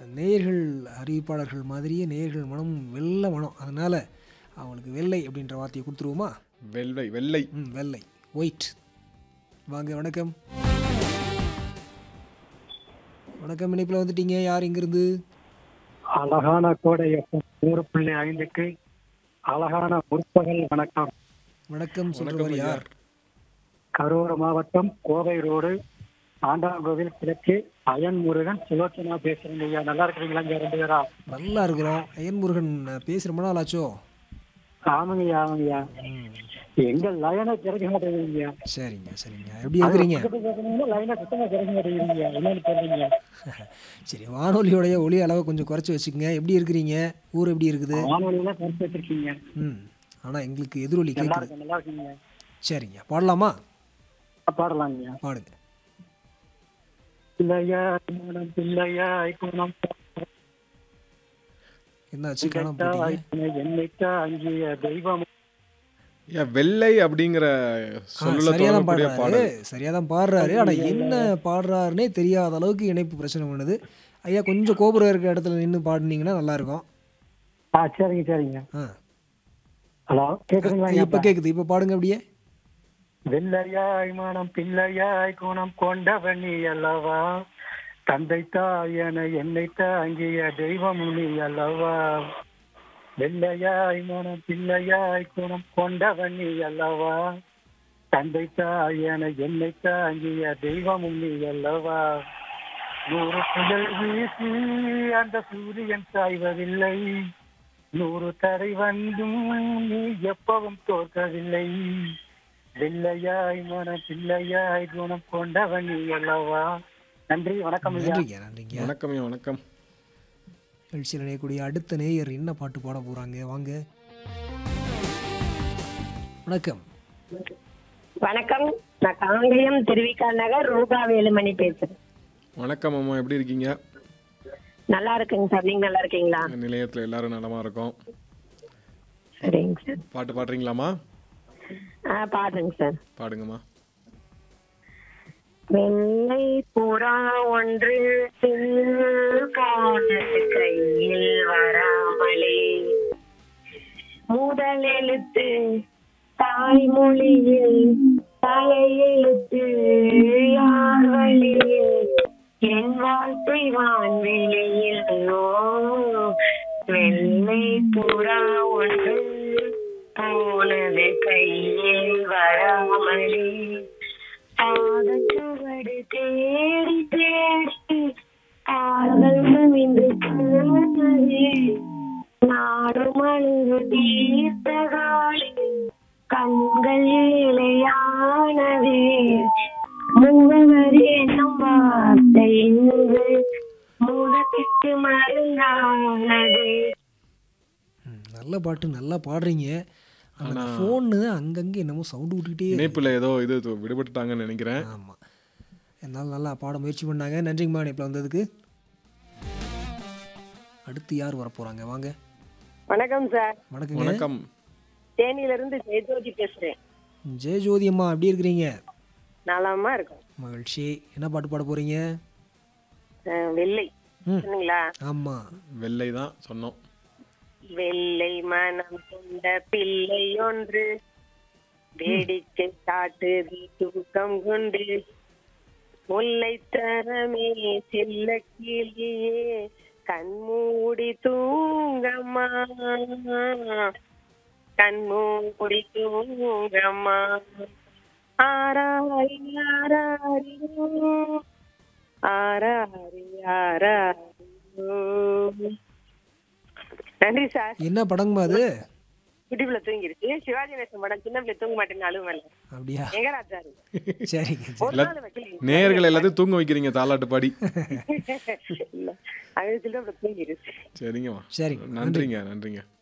நேயர்கள் அறிவிப்பாளர்கள் மாதிரியே நேயர்கள் மனம் வெள்ளை மனம் அதனால் அவங்களுக்கு வெள்ளை அப்படின்ற வார்த்தையை கொடுத்துருவோமா வெள்ளை வெள்ளை ம் வெள்ளை ஒயிட் வாங்க வணக்கம் வணக்கம் இணைப்பில் வந்துட்டீங்க யார் இங்கிருந்து அழகான கோடை எப்பம் நூறு புள்ளி ஐந்துக்கு அழகான முற்பகல் வணக்கம் வணக்கம் சொல்றவர் ஐயா. யார் கரூர் மாவட்டம் கோவை ரோடு ஆண்டாங்கோவில் கிழக்கு அயன் முருகன் சுலோச்சனா பேசுறேங்க ஐயா நல்லா இருக்கிறீங்களா இங்க ரெண்டு பேரா நல்லா இருக்கிறோம் ஐயன் முருகன் பேசி ரொம்ப நாள் ஆச்சோ ஆமாங்கய்யா ஆமாங்கய்யா ம் எங்க லைனை கிடைக்க மாட்டேங்குதுங்க சரிங்க சரிங்க எப்படி இருக்கிறீங்க லைனை சுத்தமா கிடைக்க மாட்டேங்குதுங்க என்னன்னு தெரியலீங்க சரி வானொலியோடைய ஒளி அளவை கொஞ்சம் குறைச்சி வச்சுக்கோங்க எப்படி இருக்கிறீங்க ஊர் எப்படி இருக்குது வானொலியில கருத்து வச்சிருக்கீங்க ம் ஆனால் எங்களுக்கு எதிரொலி நல்லா கேட்குது இருக்கு நல்லா இருக்குங்க சரிங்க பாடலாமா பாடலாங்கய்யா பாடுங்க பிள்ளையா மனம் பிள்ளையா குணம் என்னாச்சு காணாம போயிட்டீங்க என்னைக்கா அங்கிய தெய்வம் ஏன் வெள்ளை அப்படிங்கிற சொல்லுல சரியா தான் தொடரக்கூடிய பாடுறாரு பாடல் சரியா தான் பாடுறாரு ஆனா என்ன பாடுறாருன்னே தெரியாத அளவுக்கு இணைப்பு பிரச்சனை பண்ணுது ஐயா கொஞ்சம் கோபுரம் இருக்கிற இடத்துல நின்று பாடுனீங்கன்னா நல்லா இருக்கும் ஆ சரிங்க சரிங்க ஆ ஹலோ கேக்குதுங்களா இப்போ கேட்குது இப்போ பாடுங்க அப்படியே வெள்ளையாய் மனம் பிள்ளையாய் குணம் கொண்டவன் நீ அல்லவா தந்தை தாய் என என்னை தாங்கிய தெய்வம் நீ அல்லவா வெள்ளையாய் மனம் பிள்ளையாய் குணம் கொண்டவன் நீ அல்லவா தந்தை தாய் என என்னை தாங்கிய தெய்வமும் நீ அல்லவா நூறு புயல் வீசி அந்த சூரியன் சாய்வதில்லை நூறு தடை வந்தும் நீ எப்பவும் தோற்கவில்லை வெள்ளையாய் மன பிள்ளையாய் குணம் கொண்டவன் நீ அல்லவா நன்றி வணக்கம் ஐயா நன்றிங்க நன்றிங்க வணக்கம் ஐயா, வணக்கம் நிகழ்ச்சியில் இணையக்கூடிய அடுத்த நேயர் என்ன பாட்டு பாட போறாங்க வாங்க வணக்கம் வணக்கம் நான் காங்கேயம் திருவிக்கா நகர் ரூபா வேலுமணி பேசுறேன் வணக்கம் அம்மா எப்படி இருக்கீங்க நல்லா இருக்குங்க சார் நீங்க நல்லா இருக்கீங்களா நிலையத்துல எல்லாரும் நலமா இருக்கோம் சரிங்க சார் பாட்டு பாடுறீங்களாம்மா ஆ பாடுறேங்க சார் பாடுங்கம்மா வெள்ளை புறா ஒன்று போனது கையில் வராமலே முதல் எழுத்து தாய்மொழியில் தலையெழுத்து யார் வழியில் என் வாழ்க்கை வான்வெளியில் ஓ வெள்ளை புறா ஒன்று போனது கையில் வராமலே பாதச்சுவடு தேடி தேடி காதல் குவிந்து போனது நாடும் அழுது தீர்த்த காலி கண்கள் இலையானது முகவரி என்னும் வார்த்தை இன்று முகத்திற்கு மருந்தானது ம், நல்ல பாட்டு நல்லா பாடுறீங்க ஆனா ஃபோனு அங்கங்கே என்னமோ சவுண்டு விட்டுக்கிட்டே இருக்கு. இணைப்புல ஏதோ இது து- விடுபட்டுட்டாங்கன்னு நினைக்கிறேன் ஆமாம் என்னால் நல்லா பாட முயற்சி பண்ணாங்க நன்றிங்கம்மா இணைப்பில் வந்ததுக்கு அடுத்து யார் வர போகிறாங்க வாங்க வணக்கம் சார் வணக்கங்க வணக்கம் தேனியில இருந்து ஜெயஜோதி பேசுறேன் ஜெயஜோதி அம்மா எப்படி இருக்கிறீங்க நலமா இருக்கும் மகிழ்ச்சி என்ன பாட்டு பாட போகிறீங்க அஹ் வெள்ளை ம். சொன்னீங்களா ஆமாம் வெள்ளை தான் சொன்னோம் வெள்ளை மனம் கொண்ட பிள்ளை ஒன்று வேடிக்கை காட்டுது தூக்கம் கொண்டு முல்லை தரமே செல்ல கிளியே கண்மூடி தூங்கம்மா கண்மூடி தூங்கம்மா ஆராரி ஆராரிரோ ஆராரி ஆராரிரோ நன்றி சார் என்ன படங்கம்மா அது குட்டிப்புல தூங்கிருச்சு சிவாஜி நேசன் படம் சின்ன பிள்ளை தூங்க மாட்டேன்னு அழுவல அப்படியா எங்க ராஜாரு சரிங்க சரி. ஒரு நாள் வைக்கல நேயர்கள் எல்லாத்தையும் தூங்க வைக்கிறீங்க தாலாட்டு பாடி இல்ல அது சின்ன பிள்ளை தூங்கிருச்சு சரிங்கம்மா சரிங்க நன்றிங்க நன்றிங்க